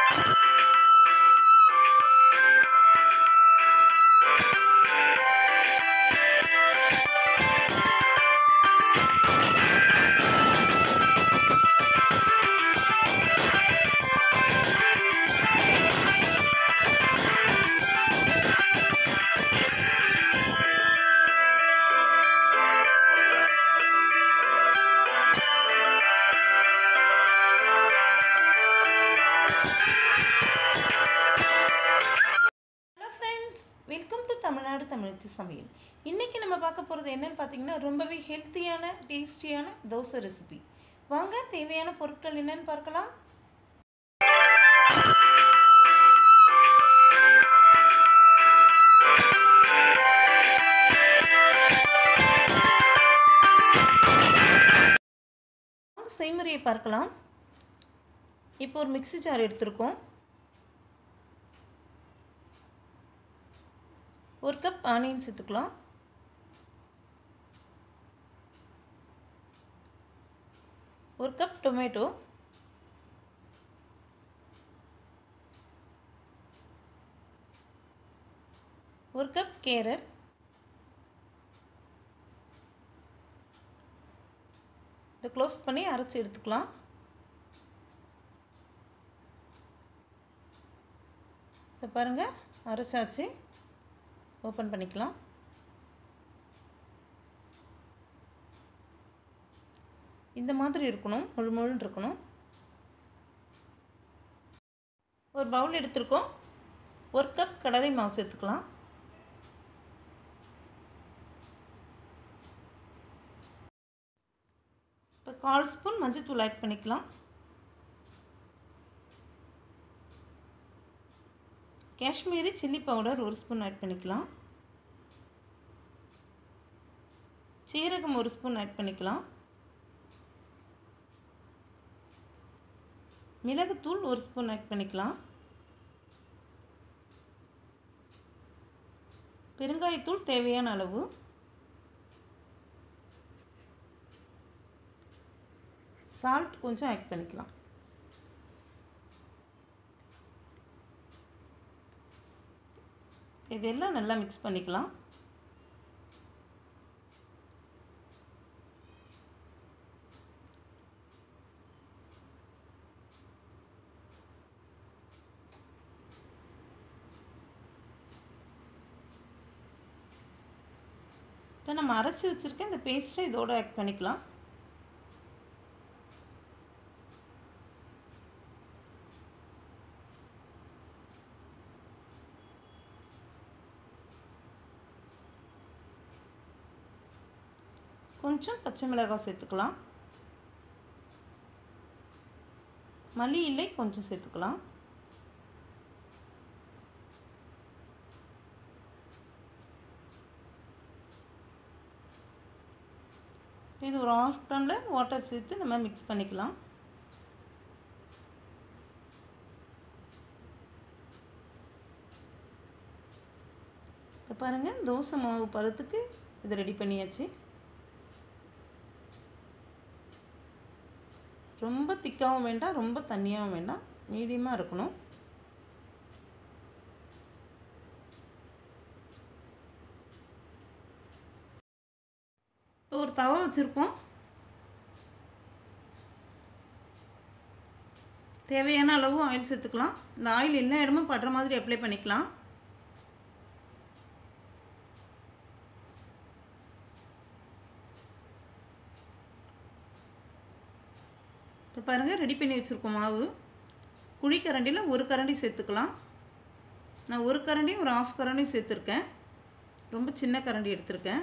hello friends welcome to Tamil Nadu Tamizhachi Samayal இன்றைக்கி நம்ம பார்க்க போகிறது என்னன்னு பார்த்தீங்கன்னா ரொம்பவே ஹெல்த்தியான டேஸ்டியான தோசை ரெசிபி வாங்க தேவையான பொருட்கள் என்னன்னு பார்க்கலாம் செய்முறையை பார்க்கலாம் இப்போ ஒரு மிக்ஸி ஜார் எடுத்திருக்கோம் ஒரு கப் ஆனியன் சேர்த்துக்கலாம் ஒரு கப் டொமேட்டோ ஒரு கப் கேரட் இதை க்ளோஸ் பண்ணி அரைச்சி எடுத்துக்கலாம் இப்போ பாருங்கள் அரைச்சாச்சு ஓப்பன் பண்ணிக்கலாம் இந்த மாதிரி இருக்கணும் முழு முழுன்னு இருக்கணும் ஒரு பவுல் எடுத்திருக்கோம் ஒரு கப் கடலை மாவு சேர்த்துக்கலாம் இப்போ கால் ஸ்பூன் மஞ்சத்தூள் ஆட் பண்ணிக்கலாம் காஷ்மீரி சில்லி பவுடர் ஒரு ஸ்பூன் ஆட் பண்ணிக்கலாம் சீரகம் ஒரு ஸ்பூன் ஆட் பண்ணிக்கலாம் மிளகுத்தூள் ஒரு ஸ்பூன் ஆட் பண்ணிக்கலாம் பெருங்காயத்தூள் தேவையான அளவு சால்ட் கொஞ்சம் ஆட் பண்ணிக்கலாம் இதெல்லாம் நல்லா மிக்ஸ் பண்ணிக்கலாம் இப்போ நம்ம அரைச்சி வச்சுருக்க இந்த பேஸ்ட்டை இதோடு ஆட் பண்ணிக்கலாம் கொஞ்சம் பச்சை மிளகாய் சேர்த்துக்கலாம் மல்லி இலை கொஞ்சம் சேர்த்துக்கலாம் இது ஒரு ஆஃப் டம்ளர் வாட்டர் சேர்த்து நம்ம மிக்ஸ் பண்ணிக்கலாம் இப்போ பாருங்கள் தோசை மாவு பதத்துக்கு இது ரெடி பண்ணியாச்சு ரொம்ப திக்காகவும் வேண்டாம் ரொம்ப தண்ணியாகவும் வேண்டாம் மீடியமாக இருக்கணும் இப்போ ஒரு தவா வச்சுருக்கோம் தேவையான அளவு ஆயில் சேர்த்துக்கலாம் இந்த ஆயில் எல்லா இடமும் படுற மாதிரி அப்ளை பண்ணிக்கலாம் இப்போ பாருங்கள் ரெடி பண்ணி வச்சுருக்கோம் மாவு குழி கரண்டியில் ஒரு கரண்டி சேர்த்துக்கலாம் நான் ஒரு கரண்டி ஒரு ஆஃப் கரண்டி சேர்த்துருக்கேன் ரொம்ப சின்ன கரண்டி எடுத்திருக்கேன்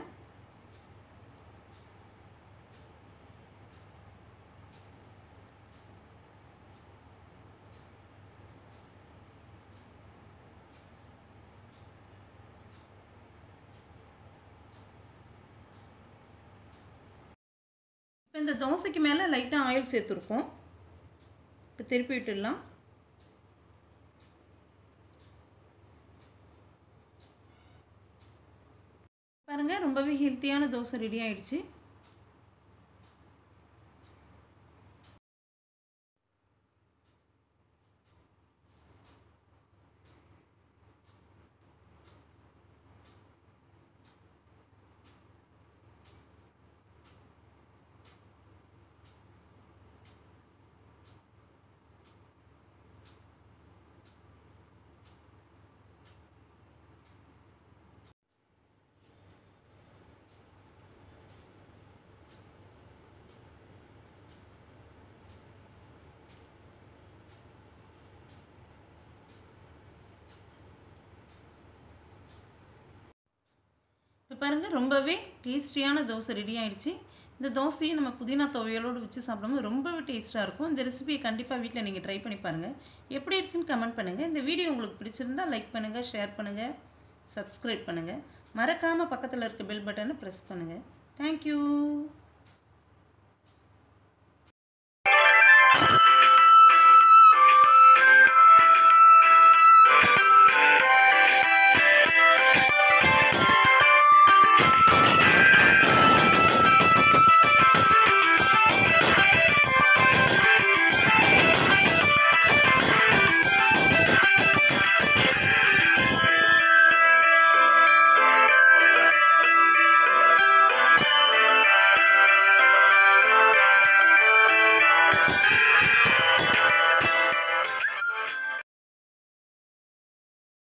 இப்போ இந்த தோசைக்கு மேலே லைட்டாக ஆயில் சேர்த்துருக்கோம் இப்போ திருப்பி விட்டுடலாம் பாருங்கள் ரொம்பவே ஹெல்த்தியான தோசை ரெடி ஆயிடுச்சு இப்போ பாருங்கள் ரொம்பவே டேஸ்டியான தோசை ரெடி ஆயிடுச்சு இந்த தோசையை நம்ம புதினா துவையலோடு வச்சு சாப்பிடும்போது ரொம்பவே டேஸ்ட்டாக இருக்கும் இந்த ரெசிபியை கண்டிப்பாக வீட்டில் நீங்கள் ட்ரை பண்ணி பாருங்கள் எப்படி இருக்குன்னு கமெண்ட் பண்ணுங்கள் இந்த வீடியோ உங்களுக்கு பிடிச்சிருந்தா லைக் பண்ணுங்கள் ஷேர் பண்ணுங்கள் சப்ஸ்கிரைப் பண்ணுங்கள் மறக்காமல் பக்கத்தில் இருக்க பெல் பட்டனை ப்ரெஸ் பண்ணுங்கள் தேங்க்யூ